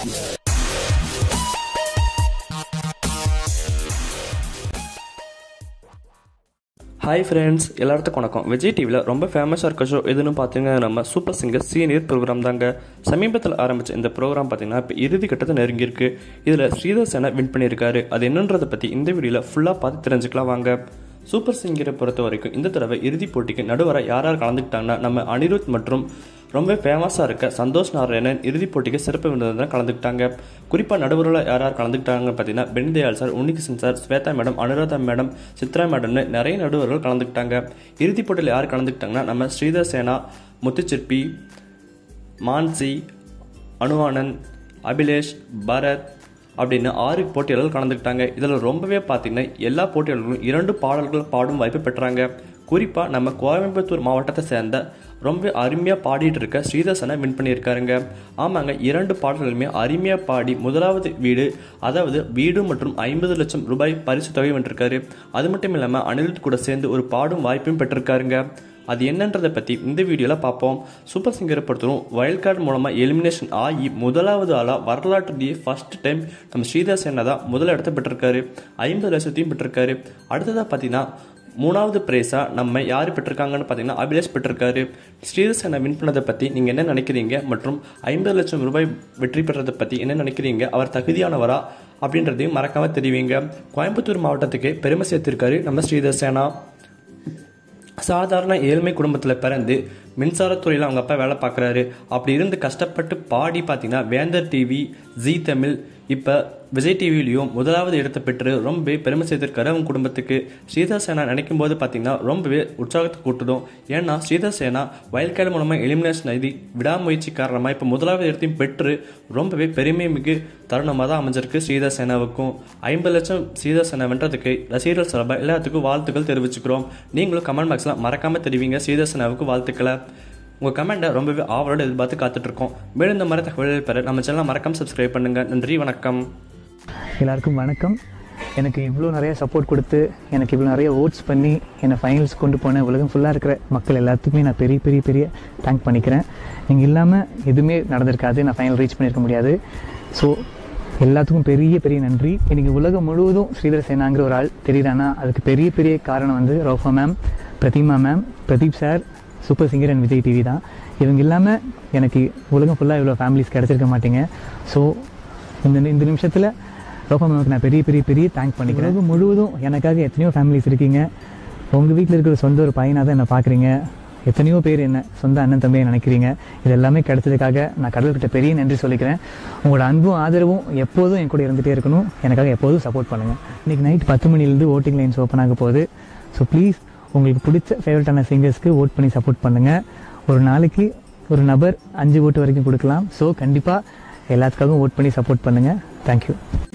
hi friends எல்லாத்துக்கும் வணக்கம் விஜய் டிவியில் ரொம்ப ஃபேமஸாக இருக்க ஷோ எதுன்னு பார்த்தீங்கன்னா நம்ம சூப்பர் சிங்கர் சீனியர் ப்ரோக்ராம் தாங்க சமீபத்தில் ஆரம்பித்த இந்த ப்ரோக்ராம் பார்த்தீங்கன்னா இப்போ இறுதி கட்டத்தை நெருங்கியிருக்கு இதில் ஸ்ரீதர் சேனா வின் பண்ணியிருக்காரு அது என்னன்றதை பற்றி இந்த வீடியோவில் ஃபுல்லாக பார்த்து தெரிஞ்சுக்கலாம் வாங்க சூப்பர் சிங்கரை பொறுத்த வரைக்கும் இந்த தடவை இறுதிப் போட்டிக்கு நடுவர யார் யார் கலந்துக்கிட்டாங்கன்னா நம்ம அனிருத் மற்றும் ரொம்ப ஃபேமஸாக இருக்க சந்தோஷ் நாராயணன் இறுதிப் போட்டிக்கு சிறப்பு விருந்தினர் கலந்துக்கிட்டாங்க குறிப்பாக நடுவரில் யார் யார் கலந்துக்கிட்டாங்க பார்த்தீங்கன்னா பென்தயாள் sir Unnikrishnan sir Shweta madam Anuradha madam Chitra மேடம்னு நிறைய நடுவர்கள் கலந்துக்கிட்டாங்க இறுதிப் போட்டியில் யார் கலந்துக்கிட்டாங்கன்னா நம்ம ஸ்ரீதர் சேனா முத்துச்சிற்பி மான்சி அனுவானந்த் அபிலேஷ் பரத் அப்படின்னு ஆறு போட்டியாளர்கள் கலந்துக்கிட்டாங்க இதில் ரொம்பவே பார்த்தீங்கன்னா எல்லா போட்டியாளர்களும் இரண்டு பாடல்கள் பாடும் வாய்ப்பு பெற்றாங்க குறிப்பாக நம்ம கோயம்புத்தூர் மாவட்டத்தை சேர்ந்த ரொம்ப அருமையாக பாடிட்டு இருக்க ஸ்ரீதர்சனை வின் பண்ணியிருக்காருங்க ஆமாங்க இரண்டு பாடல்களுமே அருமையாக பாடி முதலாவது வீடு அதாவது வீடு மற்றும் ஐம்பது லட்சம் ரூபாய் பரிசு தொகை வென்றிருக்காரு அது மட்டும் இல்லாமல் அனிருத் கூட சேர்ந்து ஒரு பாடும் வாய்ப்பையும் பெற்றிருக்காருங்க அது என்னன்றதை பற்றி இந்த வீடியோவில் பார்ப்போம் சூப்பர் சிங்கரை பொறுத்தவரும் வைல்ட் கார்டு மூலமாக எலிமினேஷன் ஆகி முதலாவது ஆளாக வரலாற்றுலேயே ஃபர்ஸ்ட் டைம் நம்ம ஸ்ரீதர் சேனா தான் முதல் இடத்த பெற்றிருக்காரு ஐம்பது லட்சத்தையும் பெற்றிருக்காரு அடுத்ததாக பார்த்தீங்கன்னா மூணாவது ப்ரைஸாக நம்ம யார் பெற்றிருக்காங்கன்னு பார்த்தீங்கன்னா அபிலேஷ் பெற்றிருக்காரு ஸ்ரீதர் சேனா வின் பண்ணதை பற்றி நீங்கள் என்ன நினைக்கிறீங்க மற்றும் ஐம்பது லட்சம் ரூபாய் வெற்றி பெற்றதை பற்றி என்ன நினைக்கிறீங்க அவர் தகுதியானவரா அப்படின்றதையும் மறக்காம தெரிவிங்க கோயம்புத்தூர் மாவட்டத்துக்கு பெருமை சேர்த்திருக்காரு நம்ம ஸ்ரீதர் சேனா சாதாரண ஏழ்மை குடும்பத்தில் பிறந்து மின்சாரத்துறையில் அவங்க அப்பா வேலை பார்க்குறாரு அப்படி இருந்து கஷ்டப்பட்டு பாடி பார்த்தீங்கன்னா வேந்தர் டிவி ஜி தமிழ் இப்போ விஜய் டிவிலையும் முதலாவது இடத்தை பெற்று ரொம்பவே பெருமை செய்திருக்காரு அவங்க குடும்பத்துக்கு ஸ்ரீதர் சேனா நினைக்கும் போது பார்த்தீங்கன்னா ரொம்பவே உற்சாகத்தை கூட்டுடும் ஏன்னா ஸ்ரீதர் சேனா வயல்காடு மூலமாக எலிமினேஷன் எழுதி விடாமுயற்சி காரணமாக இப்போ முதலாவது இடத்தையும் பெற்று ரொம்பவே பெருமை மிகு தருணமாக தான் அமைஞ்சிருக்கு ஸ்ரீதர் சேனாவுக்கும் ஐம்பது லட்சம் ஸ்ரீதர் சேனா வென்றதுக்கு ரசிகர்கள் சார்பாக எல்லாத்துக்கும் வாழ்த்துக்கள் தெரிவிச்சுக்கிறோம் நீங்களும் கமெண்ட் பாக்ஸில் மறக்காமல் தெரிவிங்க ஸ்ரீதர் சேனாவுக்கு வாழ்த்துக்களை உங்கள் கமெண்ட்டை ரொம்பவே ஆவலோடு எதிர்பார்த்து காத்துட்ருக்கோம் மேலும் இந்த மாதிரி தகவல்கள் பெற நம்ம சேனலை மறக்காம சப்ஸ்கிரைப் பண்ணுங்கள் நன்றி வணக்கம் எல்லாருக்கும் வணக்கம் எனக்கு இவ்வளோ நிறைய சப்போர்ட் கொடுத்து எனக்கு இவ்வளோ நிறைய ஓட்ஸ் பண்ணி என்னை ஃபைனல்ஸ் கொண்டு போன உலகம் ஃபுல்லாக இருக்கிற மக்கள் எல்லாத்துக்குமே நான் பெரிய பெரிய பெரிய தேங்க் பண்ணிக்கிறேன் நீங்கள் இல்லாமல் எதுவுமே நடந்திருக்காது நான் ஃபைனல் ரீச் பண்ணியிருக்க முடியாது ஸோ எல்லாத்துக்கும் பெரிய பெரிய நன்றி எனக்கு உலகம் முழுவதும் ஸ்ரீதர் சேனாங்கிற ஒரு ஆள் தெரியுறானா அதுக்கு பெரிய பெரிய காரணம் வந்து ரோஃபா ma'am Pratima ma'am Pradeep sir super singer and Vijay TV தான் இவங்க இல்லாமல் எனக்கு உலகம் ஃபுல்லாக இவ்வளோ ஃபேமிலிஸ் கிடச்சிருக்க மாட்டீங்க ஸோ இந்த இந்த நிமிஷத்தில் ரோஃபா மேமுக்கு நான் பெரிய பெரிய பெரிய தேங்க் பண்ணிக்கிறேன் உலகம் முழுவதும் எனக்காக எத்தனையோ ஃபேமிலிஸ் இருக்கீங்க உங்கள் வீட்டில் இருக்கிற சொந்த ஒரு பையனாக தான் என்னை பார்க்குறீங்க எத்தனையோ பேர் என்ன சொந்த அண்ணன் தம்பியை நினைக்கிறீங்க இது எல்லாமே கிடைச்சதுக்காக நான் கடவுள்கிட்ட பெரிய நன்றி சொல்லிக்கிறேன் உங்களோட அன்பும் ஆதரவும் எப்போதும் என் கூட இருந்துகிட்டே இருக்கணும் எனக்காக எப்போதும் சப்போர்ட் பண்ணுங்கள் இன்றைக்கி நைட் பத்து மணிலேருந்து ஓட்டிங் லைன்ஸ் ஓப்பன் ஆக போகுது ஸோ ப்ளீஸ் உங்களுக்கு பிடிச்ச ஃபேவரட்டான சிங்கர்ஸ்க்கு ஓட் பண்ணி சப்போர்ட் பண்ணுங்கள் ஒரு நாளைக்கு ஒரு நபர் அஞ்சு ஓட்டு வரைக்கும் கொடுக்கலாம் ஸோ கண்டிப்பாக எல்லாத்துக்காகவும் ஓட் பண்ணி சப்போர்ட் பண்ணுங்கள் தேங்க்யூ